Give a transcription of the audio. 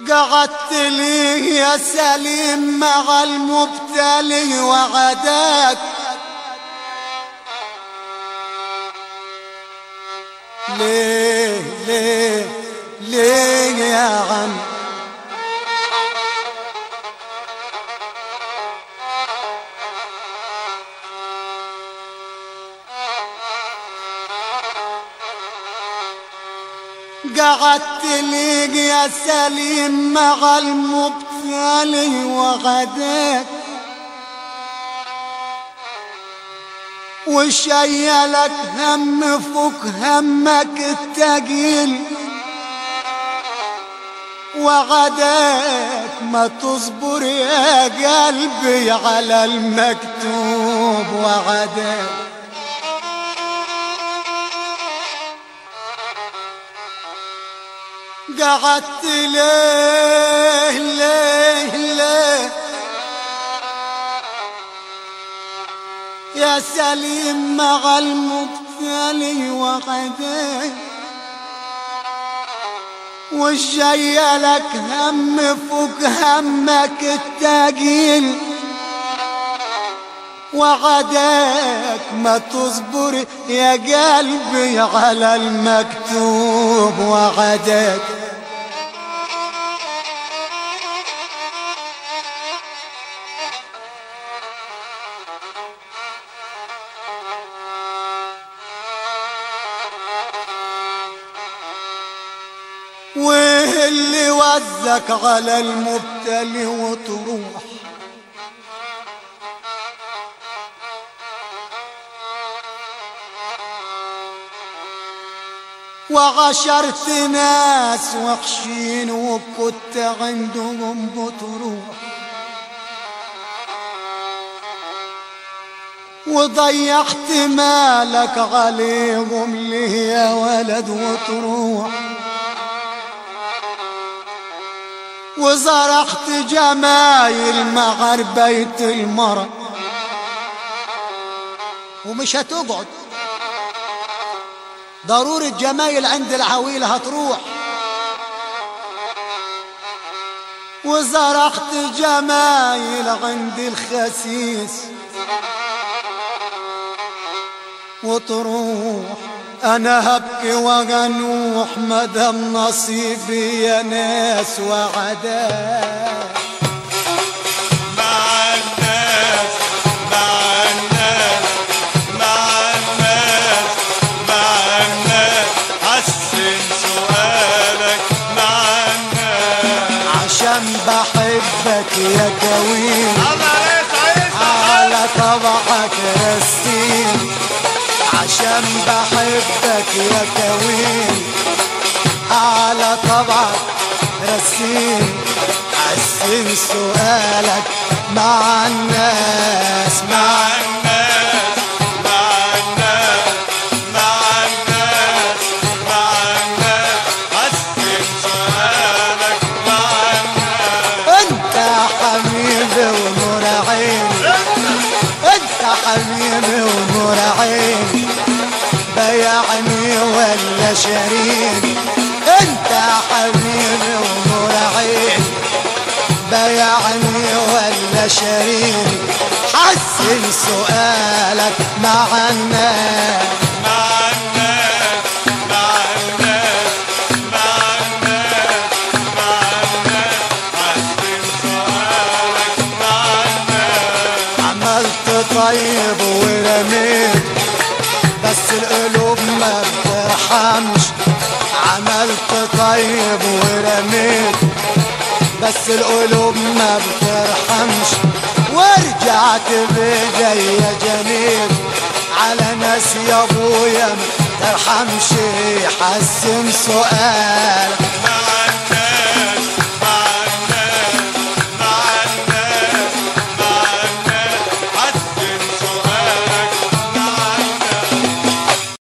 قعدت لي يا سليم مع المبتلي وعداك ليه ليه ليه يا عم قعدت لي يا سليم مع المبتلي وغداك وشيلك هم فوق همك التقيل وغداك ما تصبر يا قلبي على المكتوب وغداك قعدت ليه ليه ليه يا سليم مع المبتلي وغداك والجاي لك هم فوق همك التقيل وغداك ما تصبر يا قلبي على المكتوب وغداك واللي وزك على المبتلي وتروح وعشرت ناس وحشين وكنت عندهم بتروح وضيعت مالك عليهم ليه يا ولد وتروح وزرعت جمايل مع بيت المرأة ومش هتقعد ضروري الجمايل عند العويل هتروح وزرعت جمايل عند الخسيس وتروح انا هبكي وغنوح مدام نصيبي يا ناس وعداك مع الناس مع الناس مع الناس مع الناس حسن سؤالك مع الناس عشان بحبك يا كوين الله يسعدك على طبعك رسيم عشان بحبك يا كوين على طبعك رسيم حسن سؤالك مع الناس مع مع الناس مع الناس مع الناس مع الناس حسن سؤالك مع الناس انت حبيبي ونور عيني انت حبيبي ونور عيني بيعني ولا شريني انت حبيبي ونور عيني بيعني ولا شريني حسن سؤالك مع الناس مع الناس مع الناس مع الناس مع الناس حسن سؤالك مع الناس عملت طيب ورميت بس القلوب ما بترحمش عملت طيب ورميت بس القلوب ما بترحمش ورجعت بيديا جميل على ناس يا ابويا ما ترحمش حسن سؤال